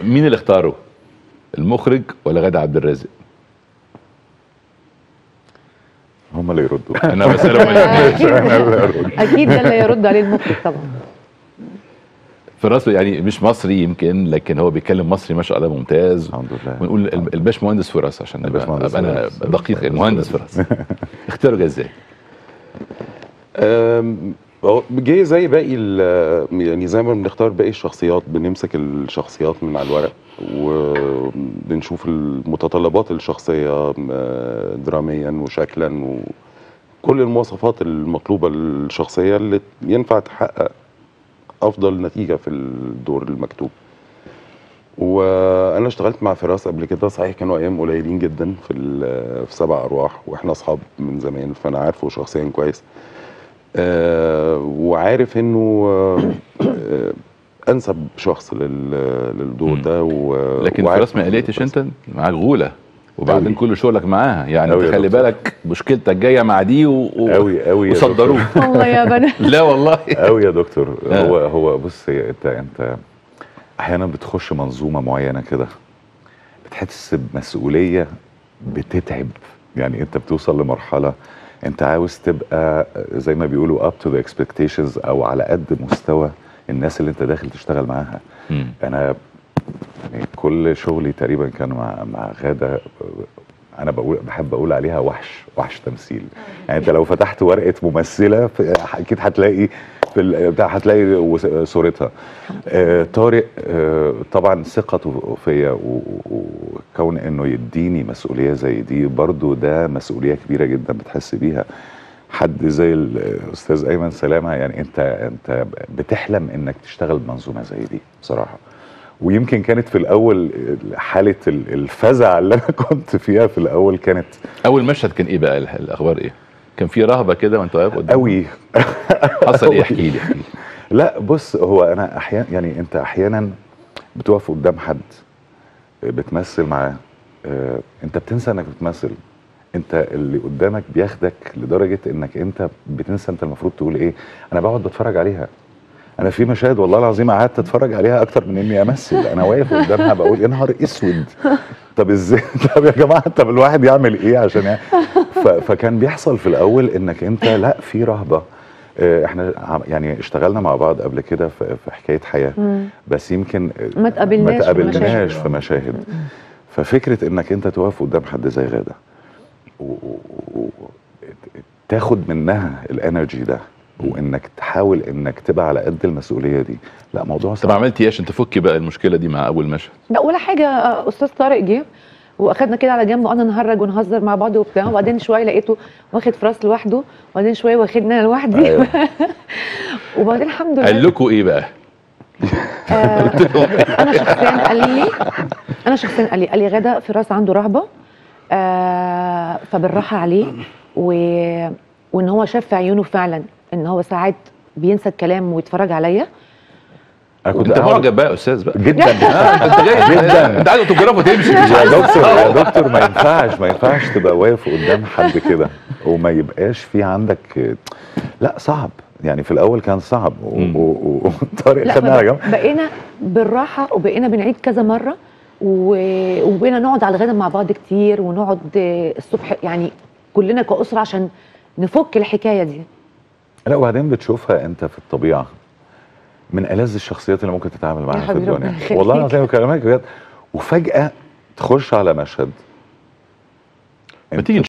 مين اللي اختاره المخرج ولا غادة عبد الرازق هم اللي يردوا انا بسالهم مش انا اللي ارد اكيد ده اللي يرد عليه المخرج طبعا فراس يعني مش مصري يمكن لكن هو بيتكلم مصري ما شاء الله ممتاز الحمد لله ونقول الب- الباش مهندس فراس عشان نبقى الباشمهندس أبقى انا فراس. دقيق المهندس فراس اختاروا جه ازاي؟ أم، هو جه زي باقي ال- يعني زي ما بنختار باقي الشخصيات بنمسك الشخصيات من على الورق وبنشوف المتطلبات الشخصية م- دراميا وشكلا وكل المواصفات المطلوبة للشخصية اللي ينفع تحقق أفضل نتيجة في الدور المكتوب وانا اشتغلت مع فراس قبل كده صحيح كانوا ايام قليلين جدا في ال- في سبع ارواح واحنا اصحاب من زمان فانا عارفه شخصيا كويس آه، وعارف انه آه، آه، انسب شخص لل- للدور مم. ده و- لكن وعارف فراس ما قلقتش انت معاك غوله وبعدين أوي. كل شغلك معاها يعني أوي انت يا خلي دكتور. بالك مشكلتك جايه مع دي و... و... قوي قوي وصدروك والله يا بنات لا والله قوي يا دكتور آه. هو هو بص هي انت انت احيانا بتخش منظومه معينه كده بتحس بمسؤوليه بتتعب يعني انت بتوصل لمرحله انت عاوز تبقى زي ما بيقولوا up to the expectations او على قد مستوى الناس اللي انت داخل تشتغل معاها مم. انا يعني كل شغلي تقريبا كان مع مع غاده انا بقول بحب اقول عليها وحش وحش تمثيل يعني انت لو فتحت ورقه ممثله في- اكيد هتلاقي في ال- بتاع هتلاقي وس- صورتها آه طارق آه طبعا ثقته فيا و- و- وكون انه يديني مسؤوليه زي دي برضو ده مسؤوليه كبيره جدا بتحس بيها حد زي الاستاذ ايمن سلامه يعني انت انت بتحلم انك تشتغل بمنظومه زي دي بصراحه ويمكن كانت في الاول حاله ال- الفزع اللي انا كنت فيها في الاول كانت اول مشهد كان ايه بقى ال- الاخبار ايه؟ كان في رهبه كده وانت واقف قدام قوي حصل ايه احكي لي احكي لي لا بص هو انا احيانا يعني انت احيانا بتقف قدام حد بتمثل معاه آه، انت بتنسى انك بتمثل انت اللي قدامك بياخدك لدرجه انك انت بتنسى انت المفروض تقول ايه انا بقعد بتفرج عليها انا في مشاهد والله العظيم قعدت اتفرج عليها اكتر من اني امثل انا واقف قدامها بقول يا نهار اسود طب ازاي طب يا جماعه طب الواحد يعمل ايه عشان يعني ف... فكان بيحصل في الاول انك انت لا في رهبه آه، احنا عم- يعني اشتغلنا مع بعض قبل كده في في حكايه حياه مم. بس يمكن ما تقابلناش ما في تقابلناش مشاهد. في مشاهد ففكره انك انت تقف قدام حد زي غاده و... و... و... تاخد منها الانرجي ده وانك تحاول انك تبقى على قد المسؤوليه دي لا موضوع طب صعب عملتي ايه عشان تفكي بقى المشكله دي مع اول مشهد؟ لا ولا حاجه آه، استاذ طارق جه واخدنا كده على جنب وقعدنا نهرج ونهزر مع بعض وبتاع وبعدين شويه لقيته واخد فراس لوحده وبعدين شويه واخدنا انا لوحدي أيوة. وبعدين الحمد لله قال لكم ايه بقى؟ آه انا شخصيا قال لي انا شخصيا قال لي قال لي غدا فراس عنده رهبه آه فبالراحه عليه و... وان هو شاف في عيونه فعلا ان هو ساعات بينسى الكلام ويتفرج عليا انا كنت انت قاعد- معجب بقى يا استاذ بقى جدا آه، انت جاي جدا. انت عايز اوتوجراف وتمشي مش يا عايز دكتور يا دكتور ما ينفعش ما ينفعش تبقى واقف قدام حد كده وما يبقاش في عندك لا صعب يعني في الاول كان صعب مم. وطارق لا خدنا على جنب بقينا بالراحه وبقينا بنعيد كذا مره و- وبقينا نقعد على الغدا مع بعض كتير ونقعد آه، الصبح يعني كلنا كأسرة عشان نفك الحكايه دي لا وبعدين بتشوفها انت في الطبيعه من ألذ الشخصيات اللي ممكن تتعامل معاها في حبيبي الدنيا ربنا يخليك. والله العظيم بكلمك بجد وفجاه تخش على مشهد ما تيجي